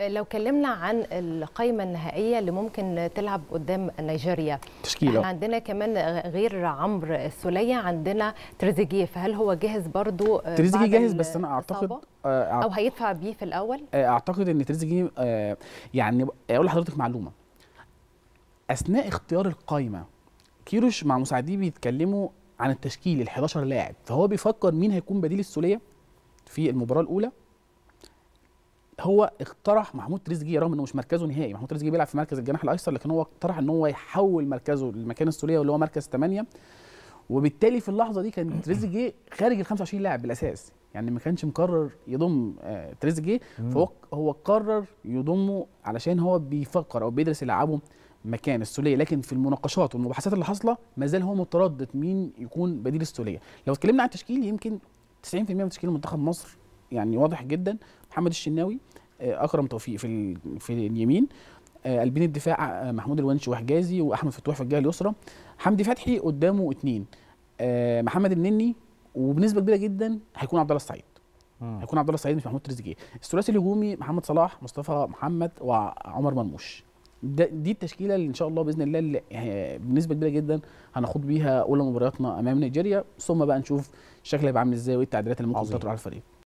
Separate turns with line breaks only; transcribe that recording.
لو اتكلمنا عن القائمه النهائيه اللي ممكن تلعب قدام نيجيريا
تشكيله
احنا عندنا كمان غير عمرو السوليه عندنا تريزيجيه فهل هو جاهز برضو
تريزيجيه جاهز بس انا اعتقد
آه او هيدفع بيه في الاول
اعتقد ان تريزيجيه آه يعني اقول لحضرتك معلومه اثناء اختيار القائمه كيروش مع مساعديه بيتكلموا عن التشكيل ال 11 لاعب فهو بيفكر مين هيكون بديل السوليه في المباراه الاولى هو اقترح محمود تريزيجيه رغم انه مش مركزه نهائي محمود تريزيجيه بيلعب في مركز الجناح الايسر لكن هو اقترح ان هو يحول مركزه لمكان السوليه واللي هو مركز 8 وبالتالي في اللحظه دي كان تريزيجيه خارج ال 25 لاعب بالاساس يعني ما كانش مقرر يضم آه تريزيجيه فهو هو قرر يضمه علشان هو بيفكر او بيدرس يلعبه مكان السوليه لكن في المناقشات والمباحثات اللي حاصله ما زال هو متردد مين يكون بديل السوليه لو اتكلمنا عن التشكيل يمكن 90% من تشكيل منتخب مصر يعني واضح جدا محمد الشناوي اكرم توفيق في في اليمين قلبين الدفاع محمود الونش وحجازي واحمد فتوح في الجهه اليسرى حمدي فتحي قدامه اثنين محمد النني وبنسبه كبيره جدا هيكون عبد الله السعيد هيكون عبد الله السعيد مش محمود تريزيجيه الثلاثي الهجومي محمد صلاح مصطفى محمد وعمر مرموش دي التشكيله اللي ان شاء الله باذن الله اللي بنسبه كبيره جدا هناخوض بيها اولى مبارياتنا امام نيجيريا ثم بقى نشوف الشكل هيبقى عامل ازاي وايه التعديلات اللي ممكن تطرح على الفريق